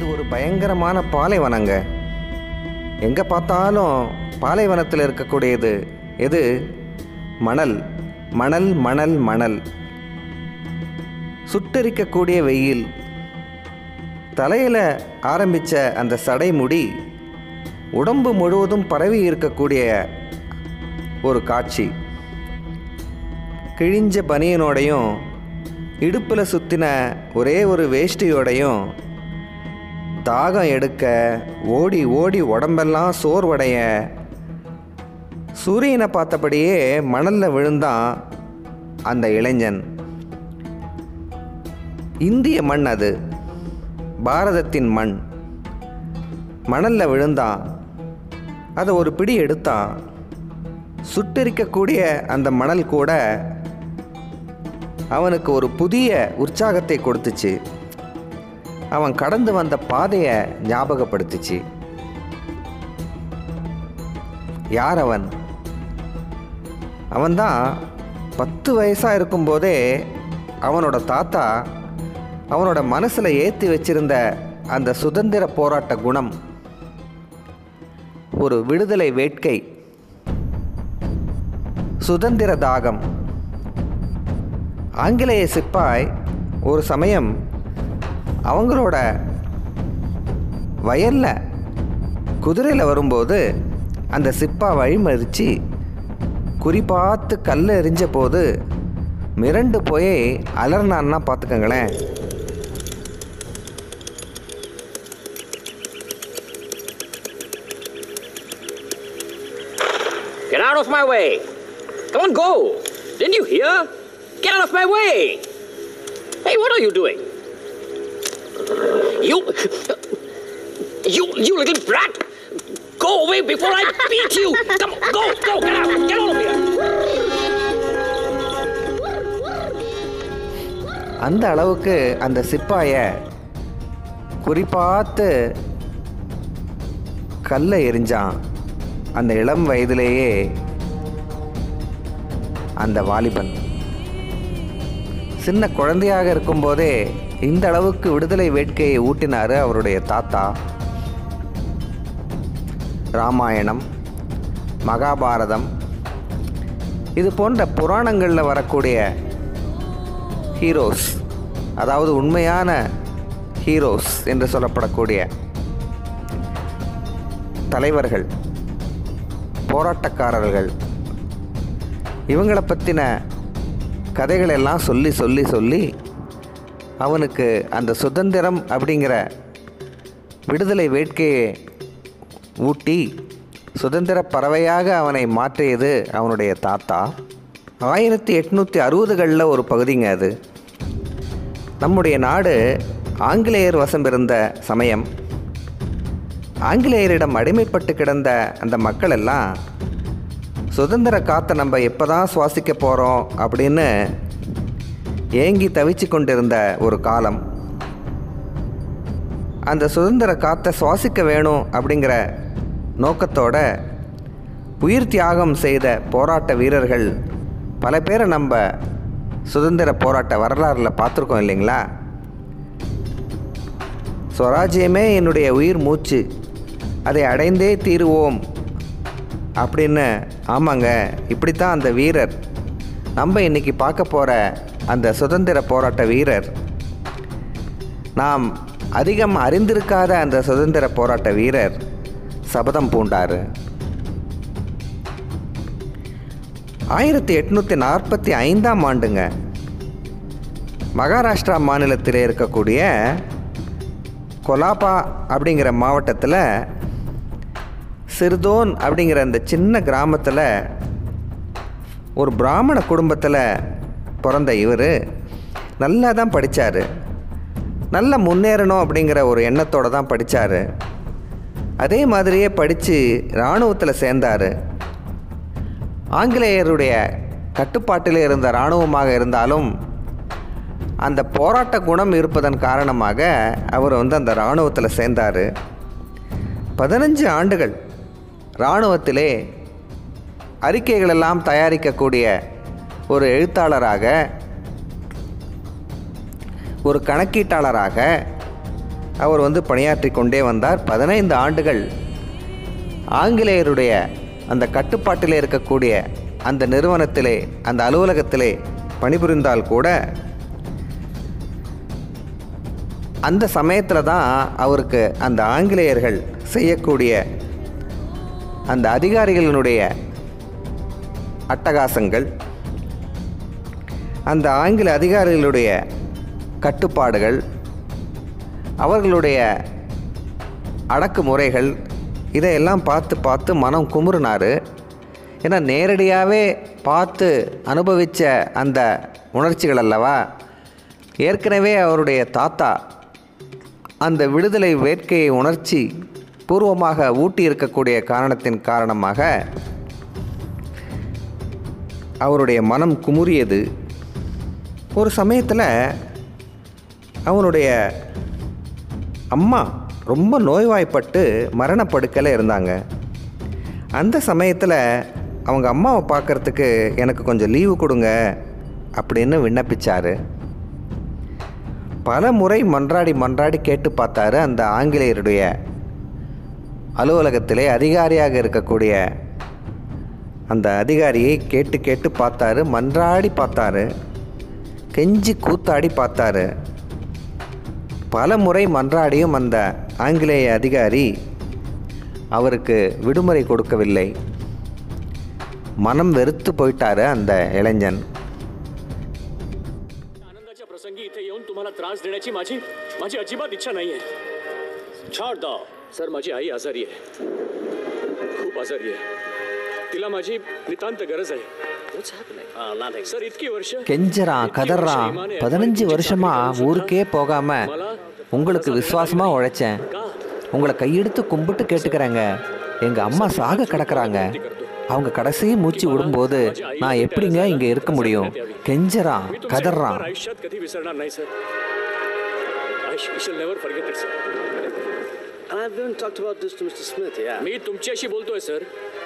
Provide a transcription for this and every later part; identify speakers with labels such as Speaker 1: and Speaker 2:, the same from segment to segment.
Speaker 1: ஒரு பயங்கரமான பாலைவனங்க எங்கே பார்த்தாலும் பாலைவனத்தில் இருக்கக்கூடியது எது மணல் மணல் மணல் மணல் சுட்டெரிக்கக்கூடிய வெயில் தலையில் ஆரம்பித்த அந்த சடைமுடி உடம்பு முழுவதும் பரவி இருக்கக்கூடிய ஒரு காட்சி கிழிஞ்ச பனியனோடையும் இடுப்பில் சுற்றின ஒரே ஒரு வேஷ்டியோடையும் தாகம் எடுக்க ஓடி ஓடி உடம்பெல்லாம் சோர்வடைய சூரியனை பார்த்தபடியே மணலில் விழுந்தான் அந்த இளைஞன் இந்திய மண் அது பாரதத்தின் மண் மணலில் விழுந்தான் அதை ஒரு பிடி எடுத்தான் சுட்டெரிக்கக்கூடிய அந்த மணல் கூட அவனுக்கு ஒரு புதிய உற்சாகத்தை கொடுத்துச்சு அவன் கடந்து வந்த பாதையை ஞாபகப்படுத்துச்சு யார் அவன் அவன்தான் பத்து வயசாக இருக்கும்போதே அவனோட தாத்தா அவனோட மனசில் ஏற்றி வச்சிருந்த அந்த சுதந்திர போராட்ட குணம் ஒரு விடுதலை வேட்கை சுதந்திர தாகம் ஆங்கிலேய சிப்பாய் ஒரு சமயம் அவங்களோட வயலில் குதிரையில் வரும்போது அந்த சிப்பா வழிமறித்து குறிப்பாத்து கல் எறிஞ்ச போது மிரண்டு போய் அலர்னான்னா பார்த்துக்கங்களேன்
Speaker 2: Get out of my way! Come on, go! Didn't you hear? Get out of my way! Hey, what are you doing? You. You, you little brat! Go away before I beat you! Come on, go, go, get out! Get out of here!
Speaker 1: அந்த அளவுக்கு அந்த சிப்பாயை குறிப்பாத்து கல்லை எரிஞ்சான் அந்த இளம் வயதிலேயே அந்த வாலிபன் சின்ன குழந்தையாக இருக்கும்போதே இந்த அளவுக்கு விடுதலை வேட்கையை ஊட்டினார் அவருடைய தாத்தா ராமாயணம் மகாபாரதம் இது போன்ற புராணங்களில் வரக்கூடிய ஹீரோஸ் அதாவது உண்மையான ஹீரோஸ் என்று சொல்லப்படக்கூடிய தலைவர்கள் போராட்டக்காரர்கள் இவங்களை பற்றின கதைகள் எல்லாம் சொல்லி சொல்லி சொல்லி அவனுக்கு அந்த சுதந்திரம் அப்படிங்கிற விடுதலை வேட்கையை ஊட்டி சுதந்திர பறவையாக அவனை மாற்றியது அவனுடைய தாத்தா ஆயிரத்தி எட்நூற்றி அறுபதுகளில் ஒரு பகுதிங்க அது நம்முடைய நாடு ஆங்கிலேயர் வசம் இருந்த சமயம் ஆங்கிலேயரிடம் அடிமைப்பட்டு கிடந்த அந்த மக்கள் எல்லாம் சுதந்திர காற்றை நம்ம எப்போ தான் சுவாசிக்க போகிறோம் அப்படின்னு ஏங்கி தவிச்சு கொண்டிருந்த ஒரு காலம் அந்த சுதந்திர காற்றை சுவாசிக்க வேணும் அப்படிங்கிற நோக்கத்தோட உயிர் தியாகம் செய்த போராட்ட வீரர்கள் பல பேரை நம்ம சுதந்திர போராட்ட வரலாறில் பார்த்துருக்கோம் இல்லைங்களா ஸ்வராஜ்யமே என்னுடைய உயிர் மூச்சு அதை அடைந்தே தீருவோம் அப்படின்னு ஆமாங்க இப்படித்தான் அந்த வீரர் நம்ம இன்னைக்கு பார்க்க போகிற அந்த சுதந்திர போராட்ட வீரர் நாம் அதிகம் அறிந்திருக்காத அந்த சுதந்திர போராட்ட வீரர் சபதம் பூண்டார் ஆயிரத்தி எட்நூற்றி நாற்பத்தி ஐந்தாம் ஆண்டுங்க மகாராஷ்டிரா மாநிலத்தில் இருக்கக்கூடிய கொலாபா அப்படிங்கிற மாவட்டத்தில் சிறுதோன் அப்படிங்கிற அந்த சின்ன கிராமத்தில் ஒரு பிராமண குடும்பத்தில் பிறந்த இவர் நல்லா தான் படித்தார் நல்ல முன்னேறணும் அப்படிங்கிற ஒரு எண்ணத்தோடு தான் படித்தார் அதே மாதிரியே படித்து இராணுவத்தில் சேர்ந்தார் ஆங்கிலேயருடைய கட்டுப்பாட்டில் இருந்த இராணுவமாக இருந்தாலும் அந்த போராட்ட குணம் இருப்பதன் காரணமாக அவர் வந்து அந்த இராணுவத்தில் சேர்ந்தார் பதினஞ்சு ஆண்டுகள் இராணுவத்திலே அறிக்கைகளெல்லாம் தயாரிக்கக்கூடிய ஒரு எழுத்தாளராக ஒரு கணக்கீட்டாளராக அவர் வந்து பணியாற்றி கொண்டே வந்தார் பதினைந்து ஆண்டுகள் ஆங்கிலேயருடைய அந்த கட்டுப்பாட்டில் இருக்கக்கூடிய அந்த நிறுவனத்திலே அந்த அலுவலகத்திலே பணிபுரிந்தால் கூட அந்த சமயத்தில் தான் அவருக்கு அந்த ஆங்கிலேயர்கள் செய்யக்கூடிய அந்த அதிகாரிகளினுடைய அட்டகாசங்கள் அந்த ஆங்கில அதிகாரிகளுடைய கட்டுப்பாடுகள் அவர்களுடைய அடக்குமுறைகள் இதையெல்லாம் பார்த்து பார்த்து மனம் குமுறினார் ஏன்னா நேரடியாகவே பார்த்து அனுபவித்த அந்த உணர்ச்சிகள் அல்லவா ஏற்கனவே அவருடைய தாத்தா அந்த விடுதலை வேட்கையை உணர்ச்சி பூர்வமாக ஊட்டி இருக்கக்கூடிய காரணத்தின் காரணமாக அவருடைய மனம் குமுறியது ஒரு சமயத்தில் அவனுடைய அம்மா ரொம்ப நோய்வாய்ப்பட்டு மரணப்படுக்கையில் இருந்தாங்க அந்த சமயத்தில் அவங்க அம்மாவை பார்க்கறதுக்கு எனக்கு கொஞ்சம் லீவு கொடுங்க அப்படின்னு விண்ணப்பிச்சார் பல முறை மன்றாடி மன்றாடி கேட்டு பார்த்தாரு அந்த ஆங்கிலேயருடைய அலுவலகத்திலே அதிகாரியாக இருக்கக்கூடிய அந்த அதிகாரியை கேட்டு கேட்டு பார்த்தாரு மன்றாடி பார்த்தாரு கெஞ்சி கூத்தாடி பார்த்தாரு பல முறை மன்றாடியும் அந்த ஆங்கிலேய அதிகாரி அவருக்கு விடுமுறை கொடுக்கவில்லை மனம் வெறுத்து போயிட்டாரு அந்த இளைஞன்
Speaker 3: आनंदाच्या प्रसंगी इथे येऊन तुम्हाला त्रास देण्याची माझी माझी अजिबात इच्छा नाहीये छाड दा सर माझी आई आजारी आहे खूप आजारी आहे तिला माझी नितांत गरज आहे
Speaker 2: What's happening? Uh, nothing.
Speaker 3: Sir इतकी वर्ष
Speaker 1: கெஞ்சறான் கதறான் பதினஞ்சு வருஷமா ஊருக்கே போகாம உங்களுக்கு விசுவாசமா உழைச்சேன் உங்களை கையெடுத்து கும்பிட்டு கேட்டுக்கிறேங்க எங்க அம்மா சாக கிடக்குறாங்க அவங்க கடைசி மூச்சு விடும்போது நான் எப்படிங்க இங்க இருக்க முடியும் கெஞ்சறான்
Speaker 3: मी तुमच्या
Speaker 1: கதறான்
Speaker 3: फार आयुष्यात कधी विसरणार नाही sir I shall never forget it sir
Speaker 2: I haven't talked about this to Mr. Smith, yeah.
Speaker 3: मी तुमच्याशी बोलतोय सर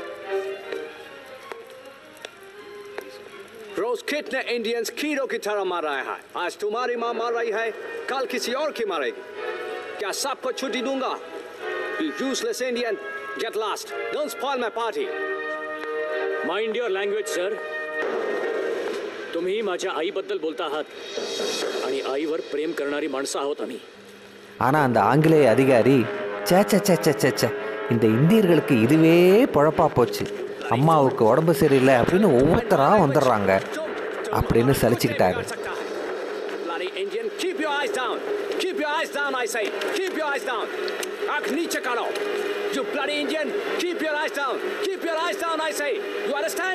Speaker 4: रोज कितने इंडियंस कीड़ों की तरह मार रहे हैं आज तुम्हारी माँ मार रही है कल किसी और की मारेगी क्या सबको छुट्टी दूंगा you useless Indian get lost don't spoil my party
Speaker 3: mind your language sir तुम्ही माझ्या आईबद्दल बोलता आहात आणि आईवर प्रेम करणारी माणसं आहोत आम्ही
Speaker 1: ஆனால் அந்த ஆங்கிலேய அதிகாரி சே சே சே சே சே சே இந்த இந்தியர்களுக்கு இதுவே பொழப்பா போச்சு அம்மாவுக்கு உடம்பு சரியில்லை அப்படின்னு ஒவ்வொருத்தராக வந்துடுறாங்க அப்படின்னு சலிச்சுக்கிட்டாரு
Speaker 4: Bloody Indian, keep your eyes down. Keep your eyes down, I say. Keep your eyes down. आंख नीचे करो. You bloody Indian, keep your eyes down. Keep your eyes down, I say. You understand?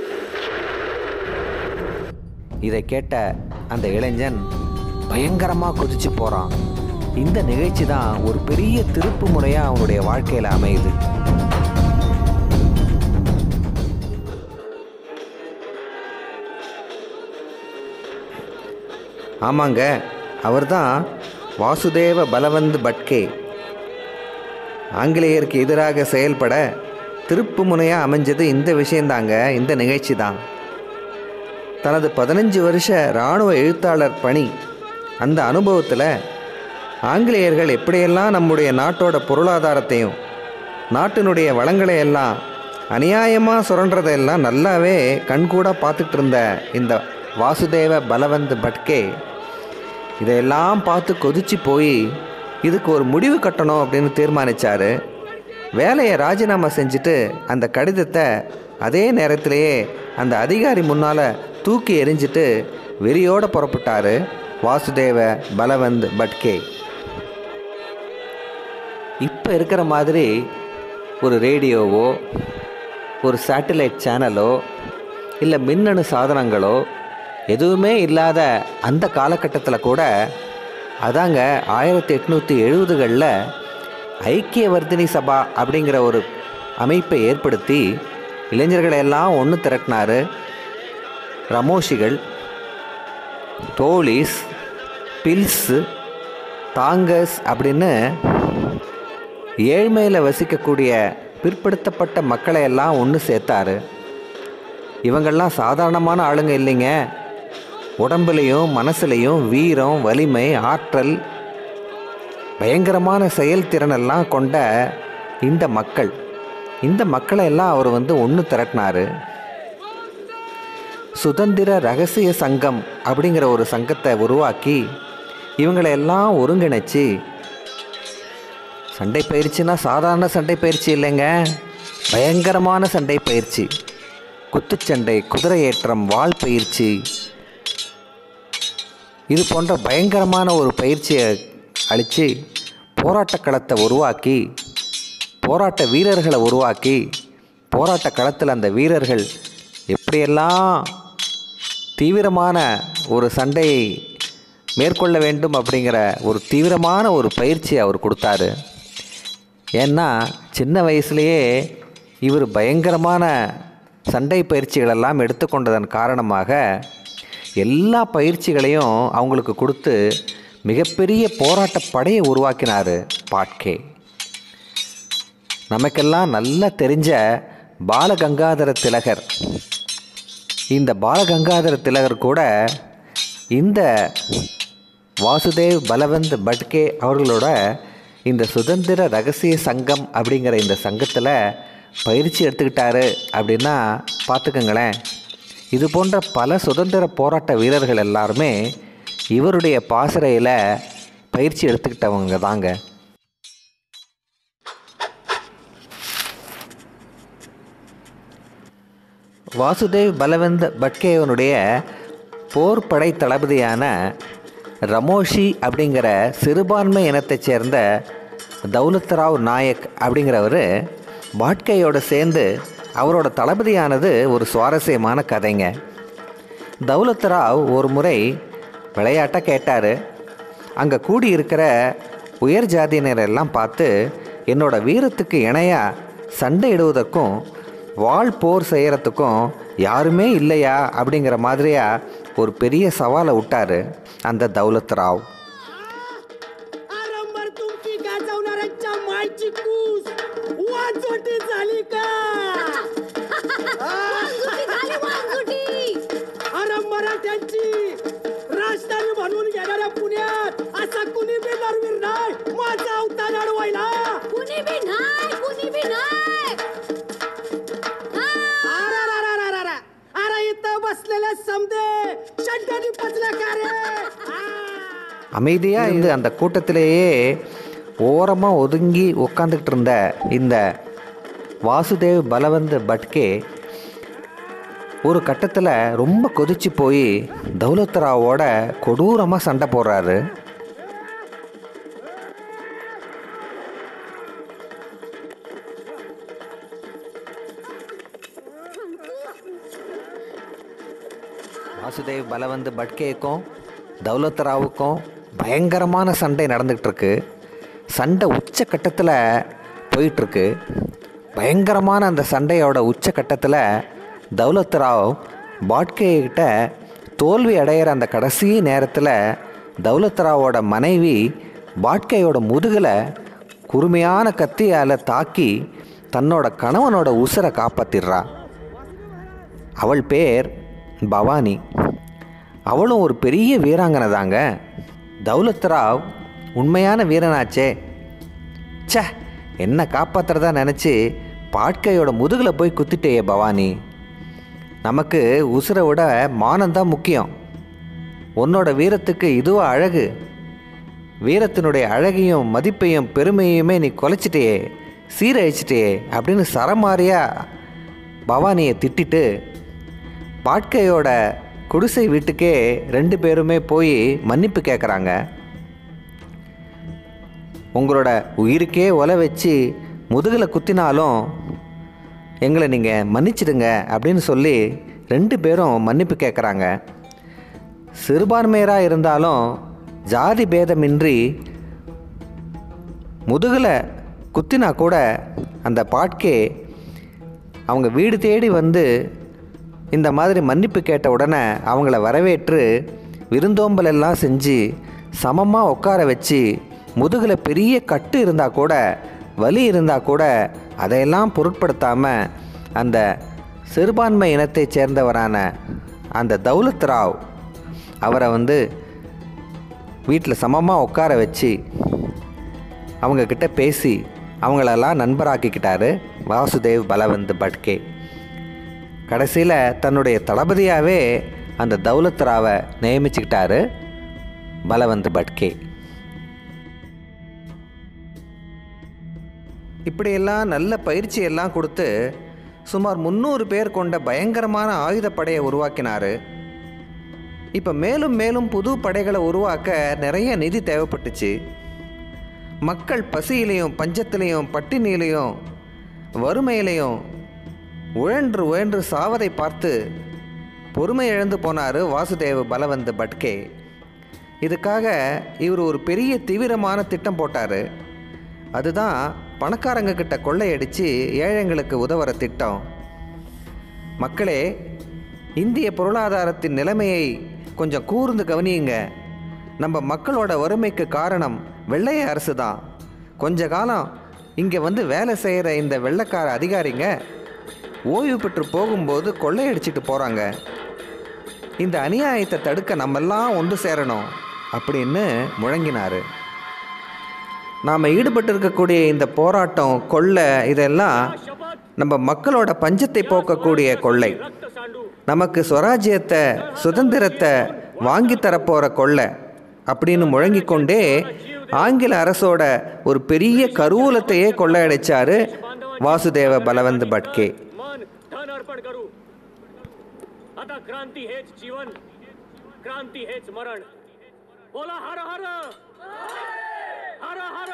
Speaker 1: இதை கேட்ட அந்த இளைஞன் பயங்கரமாக குதிச்சு போகிறான் இந்த நிகழ்ச்சி தான் ஒரு பெரிய திருப்பு முறையாக அவனுடைய வாழ்க்கையில் அமையுது ஆமாங்க அவர்தான் வாசுதேவ பலவந்த் பட்கே ஆங்கிலேயருக்கு எதிராக செயல்பட திருப்பு முனையாக அமைஞ்சது இந்த விஷயந்தாங்க இந்த நிகழ்ச்சி தான் தனது பதினஞ்சு வருஷ இராணுவ எழுத்தாளர் பணி அந்த அனுபவத்தில் ஆங்கிலேயர்கள் எப்படியெல்லாம் நம்முடைய நாட்டோட பொருளாதாரத்தையும் நாட்டினுடைய வளங்களை எல்லாம் அநியாயமாக சுரண்டுறதையெல்லாம் நல்லாவே கண்கூட பார்த்துட்டு இருந்த இந்த வாசுதேவ பலவந்த் பட்கே இதையெல்லாம் பார்த்து கொதிச்சு போய் இதுக்கு ஒரு முடிவு கட்டணும் அப்படின்னு தீர்மானித்தார் வேலையை ராஜினாமா செஞ்சுட்டு அந்த கடிதத்தை அதே நேரத்திலேயே அந்த அதிகாரி முன்னால் தூக்கி எறிஞ்சிட்டு வெறியோடு புறப்பட்டார் வாசுதேவ பலவந்த் பட்கே இப்போ இருக்கிற மாதிரி ஒரு ரேடியோவோ ஒரு சேட்டலைட் சேனலோ இல்லை மின்னணு சாதனங்களோ எதுவுமே இல்லாத அந்த காலகட்டத்தில் கூட அதாங்க ஆயிரத்தி எட்நூற்றி எழுபதுகளில் ஐக்கியவர்தினி சபா அப்படிங்கிற ஒரு அமைப்பை ஏற்படுத்தி இளைஞர்களை எல்லாம் ஒன்று திரட்டினார் ரமோஷிகள் தோலிஸ் பில்ஸு தாங்கஸ் அப்படின்னு ஏழ்மையில் வசிக்கக்கூடிய பிற்படுத்தப்பட்ட மக்களை எல்லாம் ஒன்று சேர்த்தாரு இவங்கெல்லாம் சாதாரணமான ஆளுங்க இல்லைங்க உடம்புலையும் மனசுலையும் வீரம் வலிமை ஆற்றல் பயங்கரமான செயல்திறனெல்லாம் கொண்ட இந்த மக்கள் இந்த மக்களை எல்லாம் அவர் வந்து ஒன்று திரட்டினாரு சுதந்திர ரகசிய சங்கம் அப்படிங்கிற ஒரு சங்கத்தை உருவாக்கி இவங்களை எல்லாம் ஒருங்கிணைச்சு சண்டை பயிற்சினா சாதாரண சண்டை பயிற்சி இல்லைங்க பயங்கரமான சண்டை பயிற்சி குத்துச்சண்டை குதிரை ஏற்றம் வாள் பயிற்சி இது போன்ற பயங்கரமான ஒரு பயிற்சியை அளித்து போராட்ட களத்தை உருவாக்கி போராட்ட வீரர்களை உருவாக்கி போராட்ட களத்தில் அந்த வீரர்கள் எப்படியெல்லாம் தீவிரமான ஒரு சண்டையை மேற்கொள்ள வேண்டும் அப்படிங்கிற ஒரு தீவிரமான ஒரு பயிற்சியை அவர் கொடுத்தாரு ஏன்னா சின்ன வயசுலேயே இவர் பயங்கரமான சண்டை பயிற்சிகளெல்லாம் எடுத்துக்கொண்டதன் காரணமாக எல்லா பயிற்சிகளையும் அவங்களுக்கு கொடுத்து மிகப்பெரிய போராட்ட படையை உருவாக்கினார் பாட்கே நமக்கெல்லாம் நல்லா தெரிஞ்ச பாலகங்காதர திலகர் இந்த பாலகங்காதர திலகர் கூட இந்த வாசுதேவ் பலவந்த் பட்கே அவர்களோட இந்த சுதந்திர ரகசிய சங்கம் அப்படிங்கிற இந்த சங்கத்தில் பயிற்சி எடுத்துக்கிட்டாரு அப்படின்னா பார்த்துக்கங்களேன் இது போன்ற பல சுதந்திர போராட்ட வீரர்கள் எல்லாருமே இவருடைய பாசறையில் பயிற்சி எடுத்துக்கிட்டவங்க தாங்க வாசுதேவ் பலவந்த் பட்கேவனுடைய போர்ப்படை தளபதியான ரமோஷி அப்படிங்கிற சிறுபான்மை இனத்தைச் சேர்ந்த தௌலத்ராவ் நாயக் அப்படிங்கிறவர் பாட்கேயோட சேர்ந்து அவரோட தளபதியானது ஒரு சுவாரஸ்யமான கதைங்க தௌலத்ராவ் ஒரு முறை விளையாட்டாக கேட்டார் அங்கே கூடியிருக்கிற உயர் ஜாதியினரெல்லாம் பார்த்து என்னோட வீரத்துக்கு இணையாக சண்டையிடுவதற்கும் வாள் போர் செய்கிறதுக்கும் யாருமே இல்லையா அப்படிங்கிற மாதிரியா ஒரு பெரிய சவாலை விட்டார் அந்த தௌலத் ராவ்
Speaker 5: आरंभर तुमची गाजवणाऱ्यांच्या मायची कूस वाजोटी झाली का अरे मराठ्यांची राजधानी म्हणून घेणाऱ्या पुण्यात असा कुणी बी नरवीर नाही माझा अवतार अडवायला
Speaker 6: कुणी बी नाही कुणी बी नाही
Speaker 5: अरे अरे, अरे, अरे, अरे. अरे इथं बसलेले समदे चड्ड्यानी पचल्या का रे आ.
Speaker 1: அமைதியாக இருந்து அந்த கூட்டத்திலேயே ஓரமாக ஒதுங்கி உட்காந்துக்கிட்டு இருந்த இந்த வாசுதேவ் பலவந்த் பட்கே ஒரு கட்டத்தில் ரொம்ப கொதிச்சு போய் தௌலத்ராவோட கொடூரமாக சண்டை போடுறாரு வாசுதேவ் பலவந்த் பட்கேக்கும் தௌலத்ராவுக்கும் பயங்கரமான சண்டை நடந்துகிட்டு இருக்கு சண்டை உச்சக்கட்டத்தில் போயிட்டுருக்கு பயங்கரமான அந்த சண்டையோட உச்சக்கட்டத்தில் தௌலத்ராவ் பாட்கே கிட்ட தோல்வி அடையிற அந்த கடைசி நேரத்தில் தௌலத்ராவோட மனைவி பாட்கேயோட முதுகில் குறுமையான கத்தியால் தாக்கி தன்னோட கணவனோட உசுரை காப்பாத்திடுறா அவள் பேர் பவானி அவளும் ஒரு பெரிய வீராங்கனை தாங்க தௌலத் ராவ் உண்மையான வீரனாச்சே ச்சே என்ன காப்பாத்துறதா நினச்சி பாட்கையோட முதுகில் போய் குத்திட்டேயே பவானி நமக்கு உசுரை விட மானம்தான் முக்கியம் உன்னோட வீரத்துக்கு இதுவா அழகு வீரத்தினுடைய அழகையும் மதிப்பையும் பெருமையுமே நீ குலைச்சிட்டியே சீரழிச்சிட்டியே அப்படின்னு சரமாரியா பவானியை திட்டிட்டு பாட்கையோட குடிசை வீட்டுக்கே ரெண்டு பேருமே போய் மன்னிப்பு கேட்குறாங்க உங்களோட உயிருக்கே ஒலை வச்சு முதுகில் குத்தினாலும் எங்களை நீங்கள் மன்னிச்சிடுங்க அப்படின்னு சொல்லி ரெண்டு பேரும் மன்னிப்பு கேட்குறாங்க சிறுபான்மையராக இருந்தாலும் ஜாதி பேதமின்றி முதுகில் குத்தினா கூட அந்த பாட்கே அவங்க வீடு தேடி வந்து இந்த மாதிரி மன்னிப்பு கேட்ட உடனே அவங்கள வரவேற்று விருந்தோம்பல் எல்லாம் செஞ்சு சமமாக உட்கார வச்சு முதுகில் பெரிய கட்டு இருந்தால் கூட வலி இருந்தால் கூட அதையெல்லாம் பொருட்படுத்தாமல் அந்த சிறுபான்மை இனத்தைச் சேர்ந்தவரான அந்த தௌலத் ராவ் அவரை வந்து வீட்டில் சமமாக உட்கார வச்சு அவங்க கிட்ட பேசி அவங்களெல்லாம் நண்பராக்கிக்கிட்டாரு வாசுதேவ் பலவந்த் பட்கே கடைசியில் தன்னுடைய தளபதியாகவே அந்த தௌலத் ராவை நியமிச்சுக்கிட்டாரு பலவந்த் பட்கே இப்படியெல்லாம் நல்ல பயிற்சி எல்லாம் கொடுத்து சுமார் முந்நூறு பேர் கொண்ட பயங்கரமான ஆயுதப்படையை உருவாக்கினார் இப்போ மேலும் மேலும் புது படைகளை உருவாக்க நிறைய நிதி தேவைப்பட்டுச்சு மக்கள் பசியிலையும் பஞ்சத்திலையும் பட்டினியிலையும் வறுமையிலையும் உழன்று உழன்று சாவதை பார்த்து பொறுமை இழந்து போனார் வாசுதேவ பலவந்த் பட்கே இதுக்காக இவர் ஒரு பெரிய தீவிரமான திட்டம் போட்டார் அதுதான் பணக்காரங்க கிட்ட கொள்ளையடித்து ஏழைங்களுக்கு உதவுற திட்டம் மக்களே இந்திய பொருளாதாரத்தின் நிலைமையை கொஞ்சம் கூர்ந்து கவனியுங்க நம்ம மக்களோட வறுமைக்கு காரணம் வெள்ளைய அரசு தான் கொஞ்ச காலம் இங்கே வந்து வேலை செய்கிற இந்த வெள்ளைக்கார அதிகாரிங்க ஓய்வு பெற்று போகும்போது கொள்ளையடிச்சிட்டு போகிறாங்க இந்த அநியாயத்தை தடுக்க நம்மெல்லாம் ஒன்று சேரணும் அப்படின்னு முழங்கினார் நாம் ஈடுபட்டு இருக்கக்கூடிய இந்த போராட்டம் கொள்ளை இதெல்லாம் நம்ம மக்களோட பஞ்சத்தை போக்கக்கூடிய கொள்ளை நமக்கு ஸ்வராஜ்யத்தை சுதந்திரத்தை வாங்கி தரப்போகிற கொள்ளை அப்படின்னு முழங்கிக் கொண்டே ஆங்கில அரசோட ஒரு பெரிய கருவூலத்தையே கொள்ளையடிச்சாரு வாசுதேவ பலவந்த் பட்கே
Speaker 3: मन धन अर्पण करू आता क्रांती हेच जीवन क्रांती हेच मरण बोला हर हर हर हर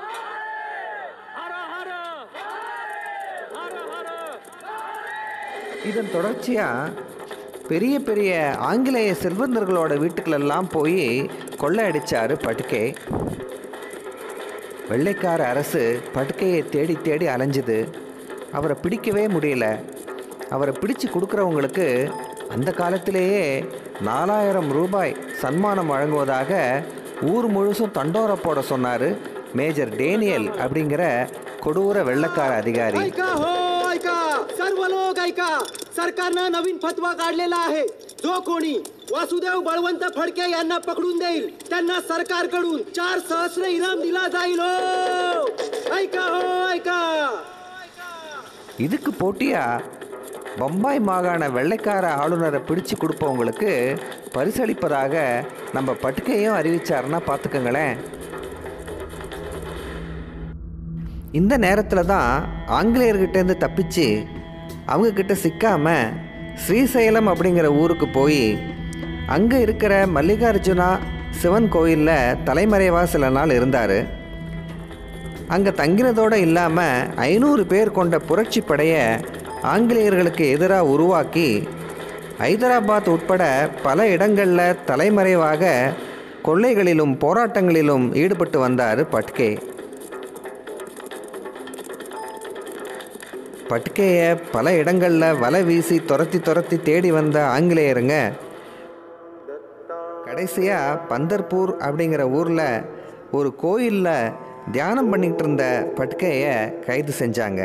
Speaker 3: हर हर हर हर
Speaker 1: இதன் தொடர்ச்சியாக பெரிய பெரிய ஆங்கிலேய செல்வந்தர்களோட வீட்டுகளெல்லாம் போய் கொள்ளையடிச்சாரு படுக்கே வெள்ளைக்கார அரசு படுக்கையை தேடி தேடி அலைஞ்சுது அவரை பிடிக்கவே முடியல அவரை பிடிச்சு கொடுக்குறவங்களுக்கு அந்த காலத்திலேயே நாலாயிரம் ரூபாய் சன்மானம் வழங்குவதாக ஊர் முழுசும் தண்டோர போட சொன்னார் மேஜர் டேனியல் அப்படிங்கிற கொடூர வெள்ளைக்கார அதிகாரி
Speaker 5: ऐका हो ऐका सर्व लोक ऐका सरकारनं नवीन फतवा काढलेला आहे जो कोणी वासुदेव बळवंत फडके यांना पकडून देईल त्यांना सरकारकडून चार सहस्र इनाम दिला जाईल हो ऐका हो ऐका
Speaker 1: இதுக்கு போட்டியா பம்பாய் மாகாண வெள்ளைக்கார ஆளுநரை பிடிச்சு கொடுப்பவங்களுக்கு பரிசளிப்பதாக நம்ம பட்டுக்கையும் அறிவிச்சாருன்னா பார்த்துக்கங்களேன் இந்த நேரத்தில் தான் ஆங்கிலேயர்கிட்டேருந்து தப்பிச்சு அவங்கக்கிட்ட சிக்காம ஸ்ரீசைலம் அப்படிங்கிற ஊருக்கு போய் அங்கே இருக்கிற மல்லிகார்ஜுனா சிவன் கோயிலில் தலைமறைவாக சில நாள் இருந்தார் அங்கே தங்கினதோடு இல்லாமல் ஐநூறு பேர் கொண்ட புரட்சி படையை ஆங்கிலேயர்களுக்கு எதிராக உருவாக்கி ஹைதராபாத் உட்பட பல இடங்களில் தலைமறைவாக கொள்ளைகளிலும் போராட்டங்களிலும் ஈடுபட்டு வந்தார் பட்கே பட்கேயை பல இடங்களில் வலை வீசி துரத்தி துரத்தி தேடி வந்த ஆங்கிலேயருங்க கடைசியாக பந்தர்பூர் அப்படிங்கிற ஊரில் ஒரு கோயிலில் தியானம் பண்ணிக்கிட்டு இருந்த பட்கையை கைது செஞ்சாங்க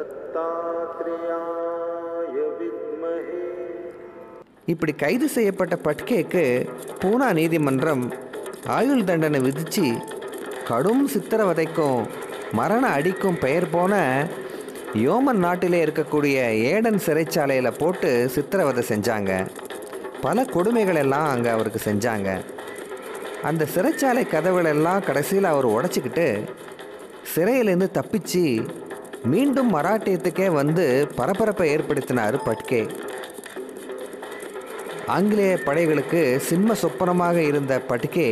Speaker 1: இப்படி கைது செய்யப்பட்ட பட்கேக்கு பூனா நீதிமன்றம் ஆயுள் தண்டனை விதித்து கடும் சித்திரவதைக்கும் மரண அடிக்கும் பெயர் போன யோமன் நாட்டிலே இருக்கக்கூடிய ஏடன் சிறைச்சாலையில் போட்டு சித்திரவதை செஞ்சாங்க பல கொடுமைகள் எல்லாம் அங்கே அவருக்கு செஞ்சாங்க அந்த சிறைச்சாலை கதவுகளெல்லாம் கடைசியில் அவர் உடச்சிக்கிட்டு சிறையிலேருந்து தப்பிச்சு மீண்டும் மராட்டியத்துக்கே வந்து பரபரப்பை ஏற்படுத்தினார் பட்கே ஆங்கிலேய படைகளுக்கு சிம்ம சொப்பனமாக இருந்த பட்கே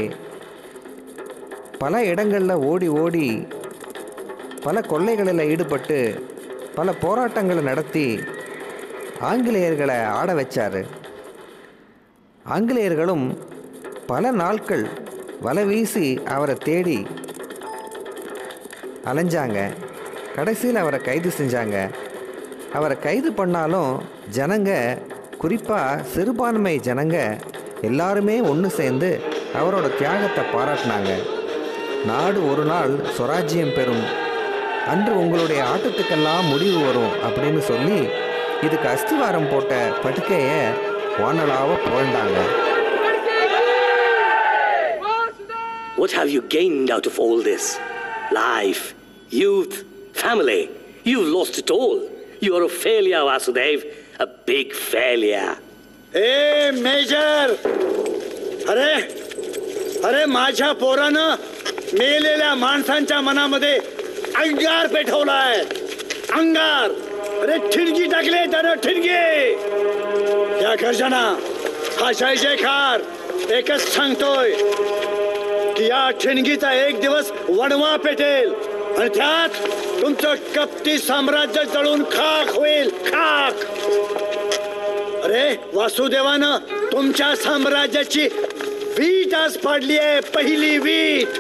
Speaker 1: பல இடங்களில் ஓடி ஓடி பல கொள்ளைகளில் ஈடுபட்டு பல போராட்டங்களை நடத்தி ஆங்கிலேயர்களை ஆட வச்சார் ஆங்கிலேயர்களும் பல நாட்கள் வலை வீசி அவரை தேடி அலைஞ்சாங்க கடைசியில் அவரை கைது செஞ்சாங்க அவரை கைது பண்ணாலும் ஜனங்க குறிப்பாக சிறுபான்மை ஜனங்க எல்லாருமே ஒன்று சேர்ந்து அவரோட தியாகத்தை பாராட்டினாங்க நாடு ஒரு நாள் சுராஜ்யம் பெறும் அன்று உங்களுடைய ஆட்டத்துக்கெல்லாம் முடிவு வரும் அப்படின்னு சொல்லி இதுக்கு அஸ்திவாரம் போட்ட படுக்கையை வானலாவ புகழ்ந்தாங்க
Speaker 2: What have you gained out of all this?
Speaker 7: life, youth, family. You've lost it all. You're a failure, Vasudev. A big failure.
Speaker 8: A major अरे अरे माझ्या पोरानं मेलेल्या माणसांच्या मनामध्ये अंगार पेटवलाय अंगार अरे ठिणगी टाकले त्यानं ठिणगी या गर्जना हा जय जयकार एकच सांगतोय की या ठिणगीचा एक दिवस वणवा पेटेल आणि त्यात तुमचं कपटी साम्राज्य जळून खाक होईल खाक अरे वासुदेवानं तुमच्या साम्राज्याची वीट आज पाडली आहे पहिली वीट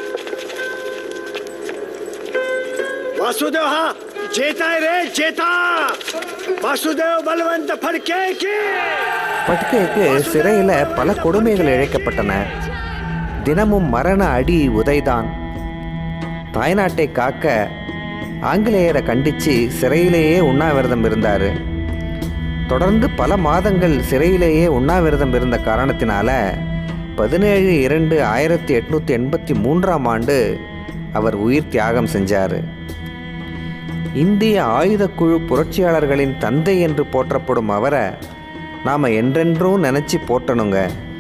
Speaker 8: वासुदेव हा जेताय रे जेता वासुदेव बलवंत फडके की
Speaker 1: பட்கேக்கு சிறையில் பல கொடுமைகள் இழைக்கப்பட்டன தினமும் மரண அடி உதைதான் தாய்நாட்டை காக்க ஆங்கிலேயரை கண்டித்து சிறையிலேயே உண்ணாவிரதம் இருந்தார் தொடர்ந்து பல மாதங்கள் சிறையிலேயே உண்ணாவிரதம் இருந்த காரணத்தினால பதினேழு இரண்டு ஆயிரத்தி எட்நூற்றி எண்பத்தி மூன்றாம் ஆண்டு அவர் உயிர் தியாகம் செஞ்சார் இந்திய ஆயுதக்குழு புரட்சியாளர்களின் தந்தை என்று போற்றப்படும் அவரை நாம் என்றென்றும் நினச்சி போட்டணுங்க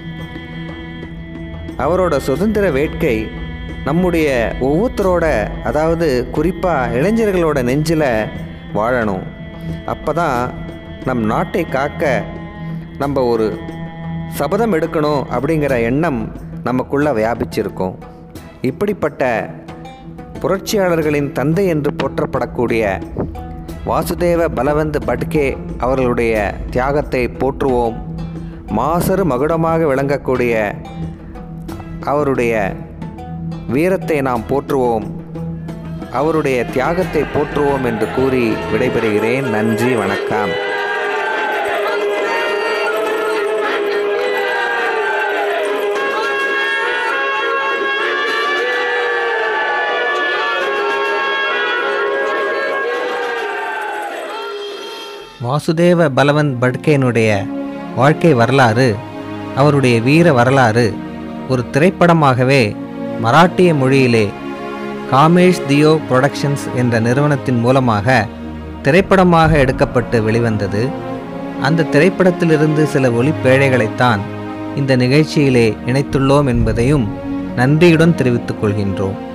Speaker 1: அவரோட சுதந்திர வேட்கை நம்முடைய ஒவ்வொருத்தரோட அதாவது குறிப்பாக இளைஞர்களோட நெஞ்சில் வாழணும் அப்போ தான் நம் நாட்டை காக்க நம்ம ஒரு சபதம் எடுக்கணும் அப்படிங்கிற எண்ணம் நமக்குள்ளே வியாபிச்சிருக்கும் இப்படிப்பட்ட புரட்சியாளர்களின் தந்தை என்று போற்றப்படக்கூடிய வாசுதேவ பலவந்த் பட்கே அவர்களுடைய தியாகத்தை போற்றுவோம் மாசறு மகுடமாக விளங்கக்கூடிய அவருடைய வீரத்தை நாம் போற்றுவோம் அவருடைய தியாகத்தை போற்றுவோம் என்று கூறி விடைபெறுகிறேன் நன்றி வணக்கம் வாசுதேவ பலவந்த் பட்கேனுடைய வாழ்க்கை வரலாறு அவருடைய வீர வரலாறு ஒரு திரைப்படமாகவே மராட்டிய மொழியிலே காமேஷ் தியோ புரொடக்ஷன்ஸ் என்ற நிறுவனத்தின் மூலமாக திரைப்படமாக எடுக்கப்பட்டு வெளிவந்தது அந்த திரைப்படத்திலிருந்து சில ஒளிப்பேழைகளைத்தான் இந்த நிகழ்ச்சியிலே இணைத்துள்ளோம் என்பதையும் நன்றியுடன் தெரிவித்துக் கொள்கின்றோம்